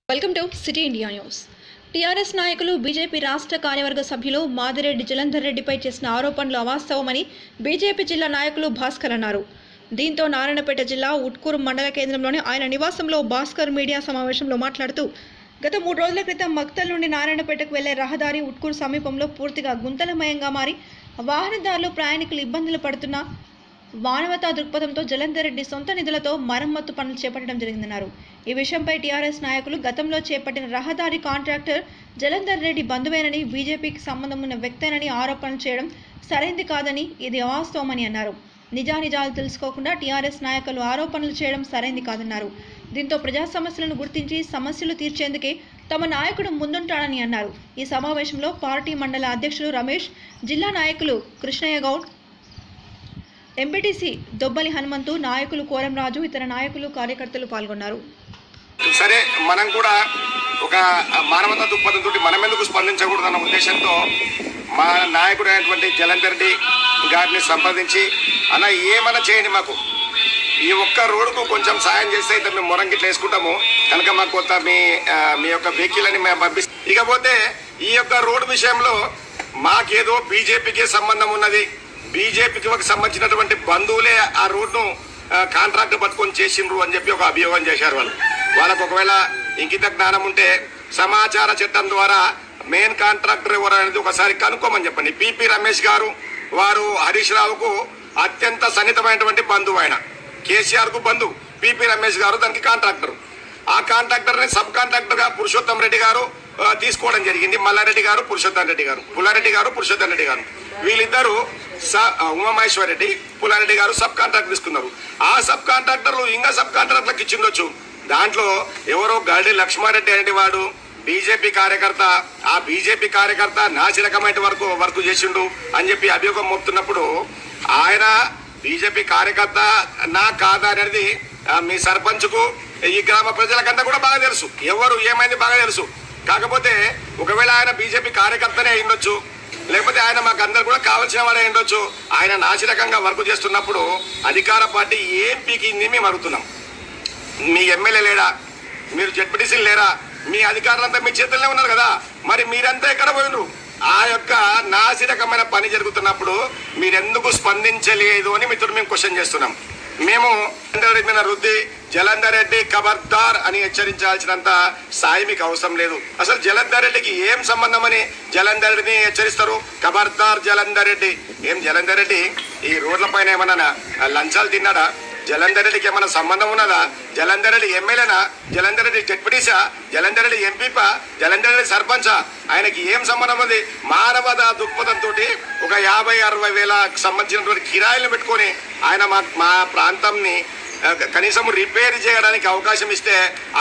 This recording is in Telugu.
welcome to city India news TRS నాయకులు బీజేపీ రాష్ట్ర కార్యవర్గ సభ్యులు మాదిరెడ్డి జలంధర్ రెడ్డిపై చేసిన ఆరోపణలు అవాస్తవమని బీజేపీ జిల్లా నాయకులు భాస్కర్ అన్నారు దీంతో నారాయణపేట జిల్లా ఉట్కూరు మండల కేంద్రంలోని ఆయన నివాసంలో భాస్కర్ మీడియా సమావేశంలో మాట్లాడుతూ గత మూడు రోజుల క్రితం మక్తల్ నుండి నారాయణపేటకు వెళ్లే రహదారి ఉట్కూరు సమీపంలో పూర్తిగా గుంతలమయంగా మారి వాహనదారులు ప్రయాణికులు ఇబ్బందులు పడుతున్న మానవతా దృక్పథంతో జలంధర్ రెడ్డి సొంత నిధులతో మరమ్మత్తు పనులు చేపట్టడం జరిగిందన్నారు ఈ విషయంపై టీఆర్ఎస్ నాయకులు గతంలో చేపట్టిన రహదారి కాంట్రాక్టర్ జలంధర్ రెడ్డి బంధువేనని బీజేపీకి సంబంధం ఉన్న వ్యక్తేనని ఆరోపణలు చేయడం సరైంది కాదని ఇది అవాస్తవమని అన్నారు నిజానిజాలు తెలుసుకోకుండా టీఆర్ఎస్ నాయకులు ఆరోపణలు చేయడం సరైంది కాదన్నారు దీంతో ప్రజా సమస్యలను గుర్తించి సమస్యలు తీర్చేందుకే తమ నాయకుడు ముందుంటాడని అన్నారు ఈ సమావేశంలో పార్టీ మండల అధ్యక్షులు రమేష్ జిల్లా నాయకులు కృష్ణయ్య గౌడ్ ఎంపీటీసీ దొబ్బలి హనుమంతు నాయకులు కోరంరాజు ఇతర నాయకులు కార్యకర్తలు పాల్గొన్నారు సరే మనం కూడా ఒక మానవతా దృక్పథంతో మనం ఎందుకు స్పందించకూడదన్న ఉద్దేశంతో మా నాయకుడు అయినటువంటి జలంధర్ రెడ్డి గారిని సంప్రదించి అన్న ఏమన్నా చేయండి మాకు ఈ ఒక్క రోడ్డుకు కొంచెం సాయం చేస్తే అయితే మేము మొరంగిట్లు వేసుకుంటాము కనుక మాకు కొంత మీ ఆ, మీ యొక్క వెహికల్ అని మేము పంపిస్తాం ఇకపోతే ఈ యొక్క రోడ్డు విషయంలో మాకేదో బీజేపీకి సంబంధం ఉన్నది బీజేపీకి సంబంధించినటువంటి బంధువులే ఆ రోడ్ను కాంట్రాక్ట్ పట్టుకొని చేసిండ్రు అని చెప్పి ఒక అభియోగం చేశారు వాళ్ళు వాళ్ళకు ఒకవేళ ఇంకిత జ్ఞానం ఉంటే సమాచార చట్టం ద్వారా మెయిన్ కాంట్రాక్టర్ ఎవరు అనేది ఒకసారి కనుక్కోమని చెప్పండి పిపి రమేష్ గారు వారు హరీష్ రావుకు అత్యంత సన్నిహితమైనటువంటి బంధువు ఆయన కేసీఆర్ కు బంధువు పిపి రమేష్ గారు దానికి కాంట్రాక్టర్ ఆ కాంట్రాక్టర్ ని సబ్ కాంట్రాక్టర్ గా పురుషోత్తం రెడ్డి గారు ఆ, తీసుకోవడం జరిగింది మల్లారెడ్డి గారు పురుషోత్తం రెడ్డి గారు పుల్లారెడ్డి గారు పురుషోత్తం రెడ్డి గారు వీళ్ళిద్దరూ స- ఆ, ఉమామహేశ్వర రెడ్డి పుల్లారెడ్డి గారు సబ్ కాంట్రాక్ట్ తీసుకున్నారు ఆ సబ్ కాంట్రాక్టర్లు ఇంకా సబ్ కాంట్రాక్టర్లకు ఇచ్చిండొచ్చు దాంట్లో ఎవరో గడి లక్ష్మారెడ్డి అనే వాడు బీజేపీ కార్యకర్త ఆ బీజేపీ కార్యకర్త నాసి రకమైన వరకు వర్క్ చేసిండు అని చెప్పి అభియోగం మోపుతున్నప్పుడు ఆయన బీజేపీ కార్యకర్త నా కాదా అనేది ఆ, మీ సర్పంచ్కు ఈ గ్రామ ప్రజలకంతా కూడా బాగా తెలుసు ఎవరు ఏమైంది బాగా తెలుసు కాకపోతే ఒకవేళ ఆయన బీజేపీ కార్యకర్తనే అయి ఉండొచ్చు లేకపోతే ఆయన మాకు అందరు కూడా కావాల్సిన వాడే అయి ఉండొచ్చు ఆయన నాసిరకంగా వర్క్ చేస్తున్నప్పుడు అధికార పార్టీ ఏం పీకింది మేము అడుగుతున్నాం మీ ఎమ్మెల్యే లేడా మీరు జడ్పీటీసీ లేరా మీ అధికారులంతా మీ చేతుల్లో ఉన్నారు కదా మరి మీరంతా ఎక్కడ పోయినరు ఆ యొక్క నాసిరకమైన పని జరుగుతున్నప్పుడు మీరెందుకు స్పందించలేదు అని మీతో మేము క్వశ్చన్ చేస్తున్నాం మేము జలంధర్ రెడ్డి మీద రుద్ది జలంధర్ రెడ్డి ఖబర్దార్ అని హెచ్చరించాల్సినంత సాయి మీకు అవసరం లేదు అసలు జలంధర్ రెడ్డికి ఏం సంబంధం అని జలంధర్ రెడ్డిని హెచ్చరిస్తారు ఖబర్దార్ జలంధర్ రెడ్డి ఏం జలంధర్ రెడ్డి ఈ రోడ్ల పైన ఏమన్నా లంచాలు తిన్నాడా జలంధర్ రెడ్డికి ఏమైనా సంబంధం ఉన్నదా జలంధర్ రెడ్డి ఎమ్మెల్యేనా జలంధర్ రెడ్డి జడ్పీటీసా జలంధర్ రెడ్డి ఎంపీపా జలంధర్ రెడ్డి సర్పంచా ఆయనకి ఏం సంబంధం ఉంది మానవత దృక్పథంతో ఒక యాభై అరవై వేల సంబంధించినటువంటి కిరాయిలు పెట్టుకొని ఆయన మా మా ప్రాంతంని ఆ, కనీసం రిపేర్ చేయడానికి అవకాశం ఇస్తే